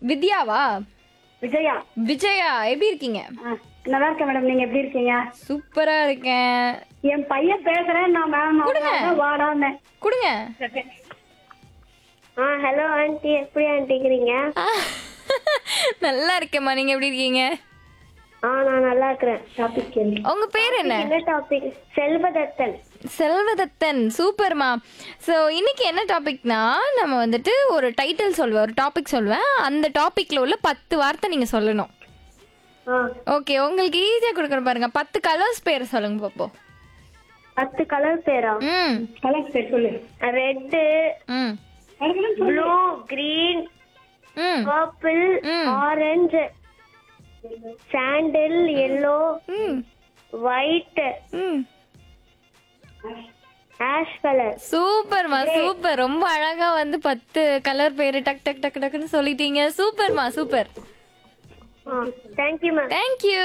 வித்யாவா விஜயா விஜயா எப்படி இருக்கீங்க ஆ, நல்லா இருக்கேன் மேடம் நீங்க எப்படி இருக்கீங்க சூப்பரா இருக்கேன் என் பையன் பேசுறேன் நான் மேம் வாடான்னு கொடுங்க ஆ ஹலோ ஆண்டி எப்படி ஆண்டி இருக்கிறீங்க ஆ, நல்லா இருக்கேம்மா நீங்க எப்படி இருக்கீங்க ஆ நான் நல்லா இருக்கிறேன் டாபிக் கேள்வி உங்க பேர் என்ன என்ன டாபிக் செல்வதத்தன் செல்வதத்தன் சூப்பர்மா ஸோ இன்னைக்கு என்ன டாபிக்னா நம்ம வந்துட்டு ஒரு டைட்டில் சொல்லுவேன் ஒரு டாபிக் சொல்லுவேன் அந்த டாபிக்ல உள்ள பத்து வார்த்தை நீங்க சொல்லணும் ஆ ஓகே உங்களுக்கு ஈஸியா கொடுக்குறேன் பாருங்க பத்து கலர்ஸ் பேர் சொல்லுங்க பாப்போம் பத்து கலர் பேரா ம் கலர் பேர் சொல்லு ரெட்டு ம் ப்ளூ கிரீன் ம் பர்பிள் ம். ஆரஞ்சு சாண்டில் எல்லோ ம் ஒயிட் ம் ஆஷ் கலர் சூப்பர்மா சூப்பர் ரொம்ப அழகா வந்து பத்து கலர் பேரு டக் டக் டக் டக்குன்னு சொல்லிட்டீங்க சூப்பர்மா சூப்பர் ஆ தேங்க்யூ மேம் தேங்க்யூ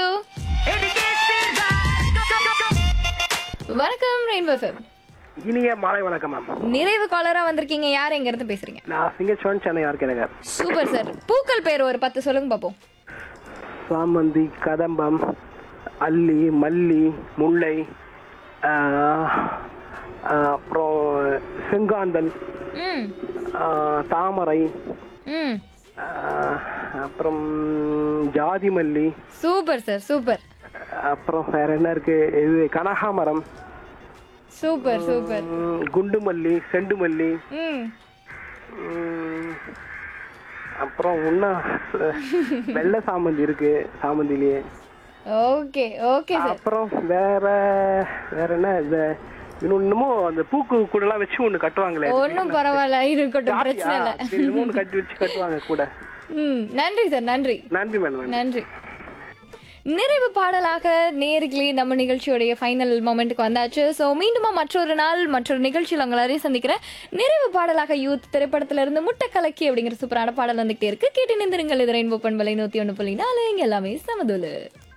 வணக்கம் ரெயின்போ ஃபேம் இனிய மாலை வணக்கம் மேம் நிறைவு காலரா வந்திருக்கீங்க யார் எங்க இருந்து பேசுறீங்க நான் சிங்கச்சோன் Chennai RK Nagar super sir பூக்கள் பேர் ஒரு பத்து சொல்லுங்க பாப்போம் சாமந்தி கதம்பம் அல்லி மல்லி முல்லை ஆஹ், ஆஹ், அப்புறம் செங்காந்தல் ம் ஆஹ், தாமரை ம் ஆஹ், அப்புறம் ஜாதி மல்லி சூப்பர் சார் சூப்பர் அப்புறம் வேற என்ன இருக்கு இது கனகாமரம் சூப்பர் சூப்பர் ம், குண்டு மல்லி செண்டு மல்லி ம் ம், அப்புறம் இன்னும் வெள்ளை சாமந்தி இருக்கு சாமந்திலேயே ஓகே ஓகே சார் அப்புறம் வேற வேற என்ன இந்த இன்னொன்னுமோ அந்த பூக்கு கூட எல்லாம் வச்சு ஒண்ணு கட்டுவாங்களே ஒன்றும் பரவாயில்ல இருக்கட்டும் பிரச்சனை இல்லை மூணு கட்டி வச்சு கட்டுவாங்க கூட ம் நன்றி சார் நன்றி நன்றி மேடம் நன்றி நிறைவு பாடலாக நேர்களே நம்ம நிகழ்ச்சியோடைய ஃபைனல் மொமெண்ட்டுக்கு வந்தாச்சு ஸோ மீண்டுமா மற்றொரு நாள் மற்றொரு நிகழ்ச்சியில் உங்களை எல்லாரையும் சந்திக்கிறேன் நிறைவு பாடலாக யூத் திரைப்படத்துல இருந்து முட்டை கலக்கி அப்படிங்கிற சூப்பரான பாடல் வந்துகிட்டே இருக்கு கேட்டு நிந்திருங்கள் இது ரெயின்போ பண்பலை நூத்தி ஒன்று புள்ளி நாலு இங்க எல்லாமே சமதுலு